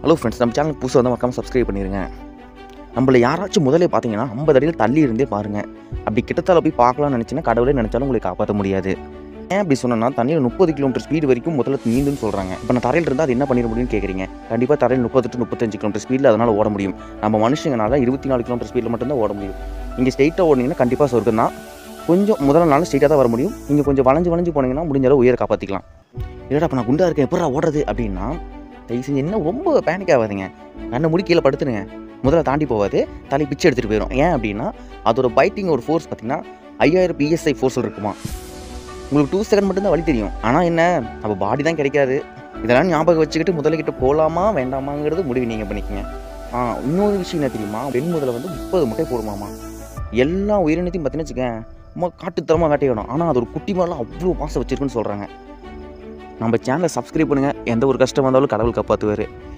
hello friends நம்ம channel புதுசாக வந்து மறக்காம சப்ஸ்கிரைப் பண்ணிடுங்க நம்மள யாராச்சும் முதலே பார்த்தீங்கன்னா ஐம்பது அடியில் தள்ளி இருந்தே பாருங்கள் அப்படி கிட்டத்தால போய் பார்க்கலாம்னு நினச்சின்னா கடவுளே நினச்சாலும் உங்களை காப்பாற்ற முடியாது ஏன் அப்படி சொன்னேன்னா தண்ணியில் முப்பது கிலோமீட்டர் ஸ்பீடு வரைக்கும் முதல்ல நீந்துன்னு சொல்கிறாங்க இப்போ நான் தரையில் இருந்தால் அது என்ன பண்ணிட முடியும்னு கேட்குறீங்க கண்டிப்பாக தரையில் முப்பத்தெட்டு முப்பத்தஞ்சு கிலோமீட்டர் ஸ்பீடில் அதனால் ஓட முடியும் நம்ம மனுஷங்கனால இருபத்தி நாலு கிலோமீட்டர் ஸ்பீடில் மட்டும்தான் ஓட முடியும் நீங்கள் ஸ்ட்ரெயிட்டாக ஓடினீங்கன்னா கண்டிப்பாக சொர்க்கம் தான் கொஞ்சம் முதல்ல நாள் ஸ்ட்ரெயிட்டாக தான் வர முடியும் நீங்கள் கொஞ்சம் வளைஞ்சு வளைஞ்சு போனீங்கன்னா முடிஞ்ச அளவு உயிரை காப்பாற்றிக்கலாம் இல்லைடா அப்போ நான் குண்டா இருக்கேன் எப்படா ஓடுறது அப்படின்னா தயவு செஞ்சு என்ன ரொம்ப பேனிக் ஆகாதீங்க கண்ணை முடி கீழே படுத்துனுங்க முதல்ல தாண்டி போகாது தலை பிச்சு எடுத்துகிட்டு போயிடும் ஏன் அப்படின்னா அதோட பைட்டிங் ஒரு ஃபோர்ஸ் பார்த்தீங்கன்னா ஐயாயிரம் பிஎஸ்ஐ ஃபோர்ஸில் இருக்குமா உங்களுக்கு டூ செகண்ட் மட்டும்தான் வழி தெரியும் ஆனால் என்ன நம்ம பாடி தான் கிடைக்காது இதெல்லாம் ஞாபகம் வச்சுக்கிட்டு முதல்ல போகலாமா வேண்டாமாங்கிறது முடிவு நீங்கள் பண்ணிக்கங்க ஆ இன்னொரு விஷயம் என்ன தெரியுமா பெண் முதல்ல வந்து முப்பது முட்டை போடுமாமா எல்லா உயிரினத்தையும் பார்த்தீங்கன்னு வச்சுக்கேன் சும்மா காட்டுத்தரமாக வேட்டையிடும் ஆனால் அது ஒரு குட்டி மாதிரிலாம் அவ்வளோ பாசம் வச்சிருக்குன்னு சொல்கிறாங்க நம்ம சேனலை சப்ஸ்கிரைப் பண்ணுங்கள் எந்த ஒரு கஷ்டம் வந்தாலும் கடவுள் காப்பாற்றுவார்